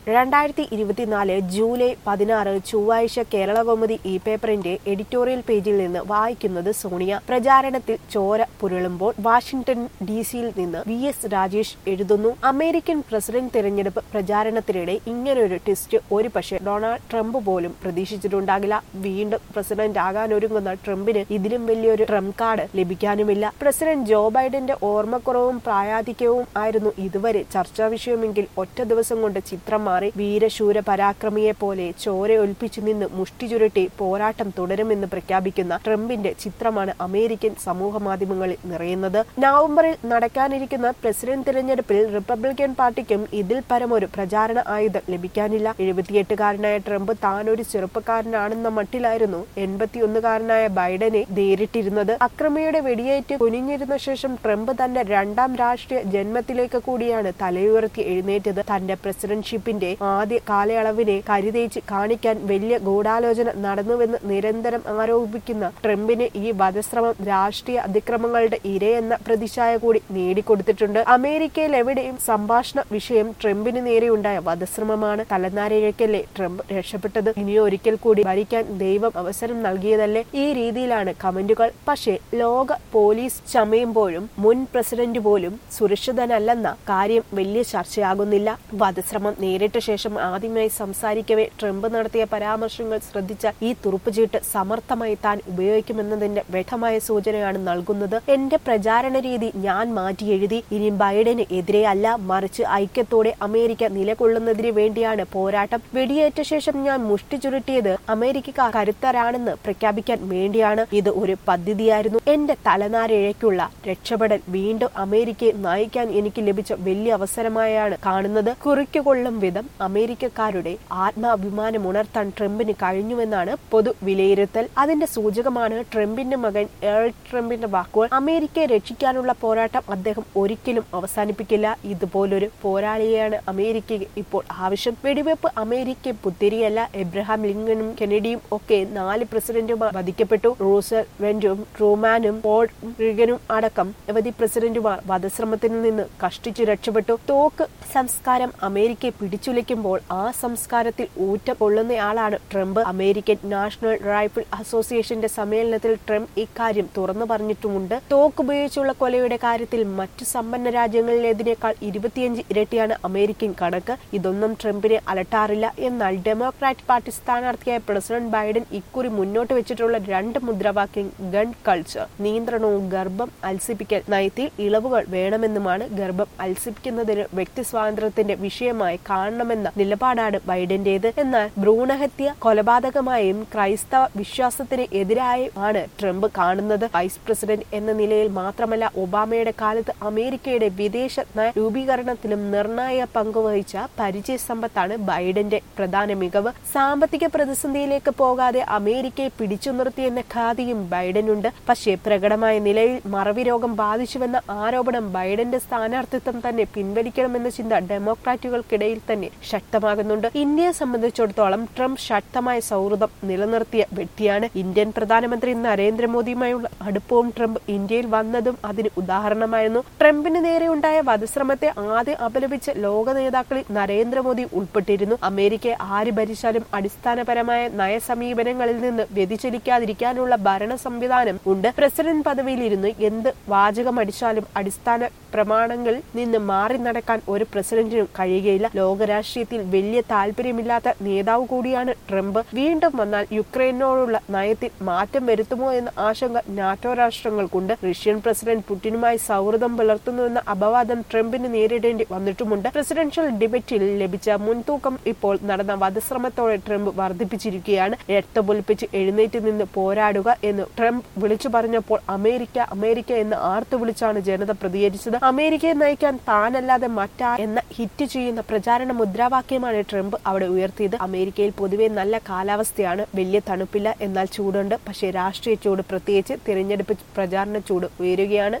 രണ്ടായിരത്തി ഇരുപത്തിനാല് ജൂലൈ പതിനാറ് ചൊവ്വാഴ്ച കേരളകൗമുദി ഇ പേപ്പറിന്റെ എഡിറ്റോറിയൽ പേജിൽ നിന്ന് വായിക്കുന്നത് സോണിയ പ്രചാരണത്തിൽ ചോര പുരളുമ്പോൾ വാഷിംഗ്ടൺ ഡി സിയിൽ നിന്ന് വി എസ് രാജേഷ് എഴുതുന്നു അമേരിക്കൻ പ്രസിഡന്റ് തെരഞ്ഞെടുപ്പ് പ്രചാരണത്തിനിടെ ഇങ്ങനൊരു ട്വിസ്റ്റ് ഒരു പക്ഷേ ഡൊണാൾഡ് ട്രംപ് പോലും പ്രതീക്ഷിച്ചിട്ടുണ്ടാകില്ല വീണ്ടും പ്രസിഡന്റ് ആകാനൊരുങ്ങുന്ന ട്രംപിന് ഇതിലും വലിയൊരു ട്രംപ് കാർഡ് ലഭിക്കാനുമില്ല പ്രസിഡന്റ് ജോ ബൈഡന്റെ ഓർമ്മക്കുറവും പ്രായാധിക്യവും ആയിരുന്നു ഇതുവരെ ചർച്ചാ വിഷയമെങ്കിൽ ഒറ്റ ദിവസം കൊണ്ട് ചിത്രം മാറി വീരശൂര പരാക്രമിയെ പോലെ ചോര ഒൽപ്പിച്ചു നിന്ന് മുഷ്ടി ചുരുട്ടി പോരാട്ടം തുടരുമെന്ന് പ്രഖ്യാപിക്കുന്ന ട്രംപിന്റെ ചിത്രമാണ് അമേരിക്കൻ സമൂഹ മാധ്യമങ്ങളിൽ നിറയുന്നത് നവംബറിൽ നടക്കാനിരിക്കുന്ന പ്രസിഡന്റ് തിരഞ്ഞെടുപ്പിൽ റിപ്പബ്ലിക്കൻ പാർട്ടിക്കും ഇതിൽ പരമൊരു പ്രചാരണ ആയുധം ലഭിക്കാനില്ല എഴുപത്തിയെട്ടുകാരനായ ട്രംപ് താനൊരു ചെറുപ്പക്കാരനാണെന്ന മട്ടിലായിരുന്നു എൺപത്തിയൊന്നുകാരനായ ബൈഡനെ നേരിട്ടിരുന്നത് അക്രമിയുടെ വെടിയേറ്റ് കുനിഞ്ഞിരുന്ന ശേഷം ട്രംപ് തന്റെ രണ്ടാം രാഷ്ട്രീയ ജന്മത്തിലേക്ക് കൂടിയാണ് തലയുയർത്തി എഴുന്നേറ്റത് തന്റെ പ്രസിഡന്റ്ഷിപ്പിന്റെ ആദ്യ കാലയളവിനെ കരുതേച്ച് കാണിക്കാൻ വലിയ ഗൂഢാലോചന നടന്നുവെന്ന് നിരന്തരം ആരോപിക്കുന്ന ട്രംപിന് ഈ വധശ്രമം രാഷ്ട്രീയ അതിക്രമങ്ങളുടെ ഇരയെന്ന പ്രതിച്ഛായ കൂടി നേടിക്കൊടുത്തിട്ടുണ്ട് അമേരിക്കയിൽ എവിടെയും സംഭാഷണ വിഷയം ട്രംപിന് നേരെയുണ്ടായ വധശ്രമമാണ് തലനാരിഴക്കല്ലേ ട്രംപ് രക്ഷപ്പെട്ടത് ഇനിയോ ഒരിക്കൽ കൂടി ഭരിക്കാൻ ദൈവം അവസരം നൽകിയതല്ലേ ഈ രീതിയിലാണ് കമന്റുകൾ പക്ഷേ ലോക പോലീസ് ചമയുമ്പോഴും മുൻ പ്രസിഡന്റ് പോലും സുരക്ഷിതനല്ലെന്ന കാര്യം വലിയ ചർച്ചയാകുന്നില്ല വധശ്രമം നേരിട്ട ശേഷം ആദ്യമായി സംസാരിക്കവേ ട്രംപ് നടത്തിയ പരാമർശങ്ങൾ ശ്രദ്ധിച്ച ഈ തുറുപ്പുചീട്ട് സമർത്ഥമായി താൻ ഉപയോഗിക്കുമെന്നതിന്റെ വ്യക്തമായ സൂചനയാണ് നൽകുന്നത് എന്റെ പ്രചാരണ രീതി ഞാൻ മാറ്റി എഴുതി ഇനി ബൈഡന് എതിരെ അല്ല മറിച്ച് ഐക്യത്തോടെ അമേരിക്ക നിലകൊള്ളുന്നതിന് വേണ്ടിയാണ് പോരാട്ടം വെടിയേറ്റ ശേഷം ഞാൻ മുഷ്ടി ചുരുട്ടിയത് അമേരിക്ക കരുത്തരാണെന്ന് പ്രഖ്യാപിക്കാൻ വേണ്ടിയാണ് ഇത് ഒരു പദ്ധതിയായിരുന്നു എന്റെ തലനാരിഴയ്ക്കുള്ള രക്ഷപ്പെടൽ വീണ്ടും അമേരിക്കയെ നയിക്കാൻ എനിക്ക് ലഭിച്ച വലിയ അവസരമായാണ് കാണുന്നത് കുറിക്കുകൊള്ളും വിധം അമേരിക്കക്കാരുടെ ആത്മാഭിമാനം ഉണർത്താൻ ട്രംപിന് കഴിഞ്ഞുവെന്നാണ് പൊതു വിലയിരുത്തൽ അതിന്റെ സൂചകമാണ് ട്രംപിന്റെ മകൻ എറിക് ട്രംപിന്റെ വാക്കുകൾ അമേരിക്കയെ രക്ഷിക്കാനുള്ള പോരാട്ടം അദ്ദേഹം ഒരിക്കലും അവസാനിപ്പിക്കില്ല ഇതുപോലൊരു പോരാളിയെയാണ് അമേരിക്കയ്ക്ക് ഇപ്പോൾ ആവശ്യം വെടിവെപ്പ് അമേരിക്ക പുത്തിരിയല്ല എബ്രഹാം ലിങ്കനും കെനഡിയും ഒക്കെ നാല് പ്രസിഡന്റുമാർ വധിക്കപ്പെട്ടു റൂസൽ വെന്റും ട്രൂമാനും പോൾ റിഗനും അടക്കം നിരവധി പ്രസിഡന്റുമാർ വധശ്രമത്തിൽ നിന്ന് കഷ്ടിച്ചു രക്ഷപ്പെട്ടു തോക്ക് സംസ്കാരം അമേരിക്കയെ പിടിച്ചുലയ്ക്കുമ്പോൾ ആ സംസ്കാരത്തിൽ ഊറ്റം കൊള്ളുന്നയാളാണ് ട്രംപ് അമേരിക്കൻ നാഷണൽ റൈഫിൾ അസോസിയേഷന്റെ സമ്മേളനത്തിൽ ട്രംപ് ഇക്കാര്യം തുറന്നു പറഞ്ഞിട്ടുമുണ്ട് തോക്ക് ഉപയോഗിച്ചുള്ള കൊലയുടെ കാര്യത്തിൽ മറ്റു സമ്പന്ന രാജ്യങ്ങളിലേതിനേക്കാൾ ഇരുപത്തിയഞ്ച് ഇരട്ടിയാണ് അമേരിക്കൻ കണക്ക് ഇതൊന്നും ട്രംപിനെ അലട്ടാറില്ല എന്നാൽ ഡെമോക്രാറ്റ് പാർട്ടി സ്ഥാനാർത്ഥിയായ പ്രസിഡന്റ് ബൈഡൻ ഇക്കുറി മുന്നോട്ട് വെച്ചിട്ടുള്ള രണ്ട് മുദ്രാവാക്യം ഗൺ കൾച്ചർ നിയന്ത്രണവും ഗർഭം അൽസിപ്പിക്കൽ നയത്തിൽ ഇളവുകൾ വേണമെന്നുമാണ് ഗർഭം അൽസിപ്പിക്കുന്നതിന് വ്യക്തി സ്വാതന്ത്ര്യത്തിന്റെ വിഷയമായി കാണണമെന്ന നിലപാടാണ് ബൈഡന്റേത് എന്നാൽ ഭ്രൂണഹത്യ കൊലപാതകമായും ക്രൈസ്തവ വിശ്വാസത്തിന് എതിരായും ആണ് ട്രംപ് കാണുന്നത് വൈസ് പ്രസിഡന്റ് എന്ന നിലയിൽ മാത്രമല്ല ഒബാമയുടെ കാലത്ത് അമേരിക്കയുടെ വിദേശ നയ രൂപീകരണത്തിലും നിർണായക പങ്കുവഹിച്ച പരിചയ സമ്പത്താണ് ബൈഡന്റെ പ്രധാന മികവ് സാമ്പത്തിക പ്രതിസന്ധിയിലേക്ക് പോകാതെ അമേരിക്കയെ പിടിച്ചു നിർത്തിയെന്ന ഖ്യാതിയും ബൈഡനുണ്ട് പക്ഷേ പ്രകടമായ നിലയിൽ മറവി രോഗം ബാധിച്ചുവെന്ന ആരോപണം ബൈഡന്റെ സ്ഥാനാർത്ഥിത്വം തന്നെ പിൻവലിക്കണമെന്ന ചിന്ത ഡെമോക്രാറ്റുകൾക്കിടയിൽ തന്നെ ശക്തമാകുന്നുണ്ട് ഇന്ത്യയെ സംബന്ധിച്ചിടത്തോളം ട്രംപ് ശക്തമായ സൗഹൃദം നിലനിർത്തിയ വ്യക്തിയാണ് ഇന്ത്യൻ പ്രധാനമന്ത്രി നരേന്ദ്രമോദിയുമായുള്ള അടുപ്പവും ട്രംപ് ഇന്ത്യയിൽ വന്നതും അതിന് ഉദാഹരണമായിരുന്നു ട്രംപിന് നേരെ ഉണ്ടായ വധശ്രമത്തെ ആദ്യം അപലപിച്ച ലോക നേതാക്കളിൽ നരേന്ദ്രമോദി ഉൾപ്പെട്ടിരുന്നു അമേരിക്കയെ ആര് ഭരിച്ചാലും അടിസ്ഥാനപരമായ നയസമീപനങ്ങളിൽ നിന്ന് വ്യതിചലിക്കാതിരിക്കാനുള്ള ഭരണ സംവിധാനം ഉണ്ട് പ്രസിഡന്റ് പദവിയിലിരുന്ന് എന്ത് വാചകം അടിച്ചാലും അടിസ്ഥാന പ്രമാണങ്ങളിൽ നിന്ന് മാറി നടക്കാൻ ഒരു പ്രസിഡന്റിനും കഴിയുകയില്ല ലോകരാഷ്ട്രീയത്തിൽ വലിയ താല്പര്യമില്ലാത്ത നേതാവ് കൂടിയാണ് ട്രംപ് വീണ്ടും വന്നാൽ യുക്രൈനോടുള്ള നയത്തിൽ മാറ്റം വരുത്തുമോ എന്ന ആശങ്ക നാറ്റോ രാഷ്ട്രങ്ങൾക്കുണ്ട് റഷ്യൻ പ്രസിഡന്റ് പുടിനുമായി സൗഹൃദം പുലർത്തുന്നുവെന്ന അപവാദം ട്രംപിന് നേരിടേണ്ടി വന്നിട്ടുമുണ്ട് പ്രസിഡൻഷ്യൽ ഡിബേറ്റിൽ ലഭിച്ച മുൻതൂക്കം ഇപ്പോൾ നടന്ന വധശ്രമത്തോടെ ട്രംപ് വർദ്ധിപ്പിച്ചിരിക്കുകയാണ് രക്തപൊലിപ്പിച്ച് എഴുന്നേറ്റ് നിന്ന് പോരാടുക എന്ന് ട്രംപ് വിളിച്ചു പറഞ്ഞപ്പോൾ അമേരിക്ക അമേരിക്ക എന്ന് ആർത്തു വിളിച്ചാണ് ജനത പ്രതികരിച്ചത് അമേരിക്കയെ നയിക്കാൻ താനല്ലാതെ മറ്റാ എന്ന ഹിറ്റ് ചെയ്യുന്ന പ്രചാരണ മുദ്രാവാക്യമാണ് ട്രംപ് അവിടെ ഉയർത്തിയത് അമേരിക്കയിൽ പൊതുവെ നല്ല കാലാവസ്ഥയാണ് വലിയ തണുപ്പില്ല എന്നാൽ ചൂടുണ്ട് പക്ഷേ രാഷ്ട്രീയ ചൂട് പ്രത്യേകിച്ച് തിരഞ്ഞെടുപ്പ് പ്രചാരണ ചൂട് ഉയരുകയാണ്